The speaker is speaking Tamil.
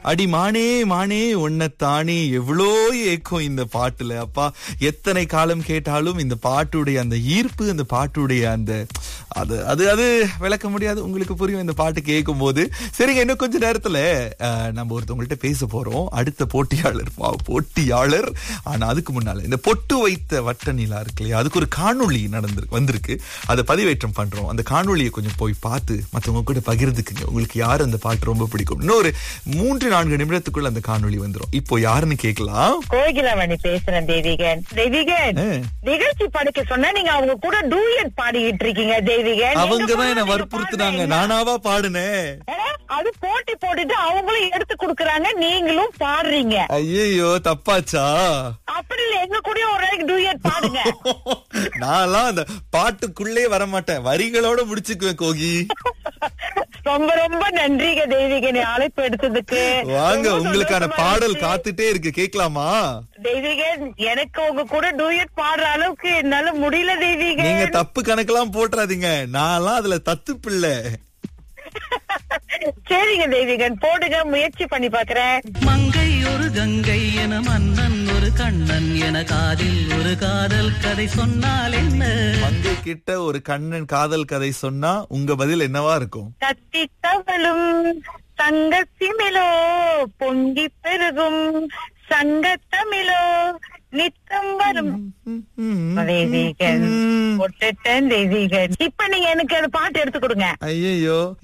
அடி மானே மானே உன்னைத்தானே எவ்வளோ ஏக்கம் இந்த பாட்டுல அப்பா எத்தனை காலம் கேட்டாலும் இந்த பாட்டுடைய அந்த ஈர்ப்பு அந்த பாட்டுடைய அந்த அது அது அது விளக்க முடியாது உங்களுக்கு புரியும் இந்த பாட்டு கேட்கும் போது சரிங்க இன்னும் கொஞ்ச நேரத்துல அஹ், நம்ம ஒருத்தவங்கள்ட்ட பேச போறோம் அடுத்த போட்டியாளர் பா- போட்டியாளர் ஆனா அதுக்கு முன்னால இந்த பொட்டு வைத்த வட்ட நிலா இருக்கு இல்லையா அதுக்கு ஒரு காணொளி நடந்திருக்கு வந்திருக்கு அதை பதிவேற்றம் பண்றோம் அந்த காணொளியை கொஞ்சம் போய் பார்த்து மத்தவங்க கூட பகிர்ந்துக்குங்க உங்களுக்கு யார் அந்த பாட்டு ரொம்ப பிடிக்கும் இன்னொரு மூன்று நான்கு நிமிடத்துக்குள்ள அந்த காணொளி வந்துரும் இப்போ யாருன்னு கேட்கலாம் கோகிலாமணி பேசுறேன் தேவிகன் தேவிகன் ஆ. நிகழ்ச்சி படிக்க சொன்னா நீங்க அவங்க கூட டூயட் பாடிக்கிட்டு இருக்கீங்க தேவிகன் அவங்க எங்க தான் என்ன கூட வற்புறுத்துனாங்க நீங்க நானாவா பாடுனேன் பாடுங்க. அது போட்டி போட்டுட்டு அவங்களும் எடுத்து கொடுக்கறாங்க நீங்களும் பாடுறீங்க ஐயோ தப்பாச்சா அப்படி இல்ல எங்க கூட ஒரு நாளைக்கு டூயட் பாடுங்க நான்லாம் அந்த பாட்டுக்குள்ளே வர மாட்டேன் வரிகளோட முடிச்சுக்குவேன் கோகி ரொம்ப ரொம்ப நன்றிங்க தேவிகன் அழைப்பு எடுத்ததுக்கு வாங்க ரொம்ப உங்களுக்கான சந்தோஷமா பாடல் இருந்துச்சு. காத்துட்டே இருக்கு கேட்கலாமா தெய்வீகன் எனக்கு உங்க கூட டூயட் பாடுற அளவுக்கு என்னால முடியல தெய்வீகன் நீங்க தப்பு கணக்கெல்லாம் போட்டுறாதீங்க நான்லாம் அதுல தத்து பிள்ளை சரிங்க தெய்வீகன் போடுங்க முயற்சி பண்ணி பாக்குறேன் மங்கை ஒரு கங்கை என மன்னன் ஒரு கண்ணன் என காதில் ஒரு காதல் கதை சொன்னால் என்ன மங்கை கிட்ட ஒரு கண்ணன் காதல் கதை சொன்னா உங்க பதில் என்னவா இருக்கும் கத்தி தவளும் சங்க சிமிலோ பொங்கி பெருகும் சங்க தமிழோ நித்தம் வரும் தெய்வீகன் போட்டுட்டேன் தெய்வீகன் இப்ப நீங்க எனக்கு அந்த பாட்டு எடுத்து கொடுங்க ஐயோ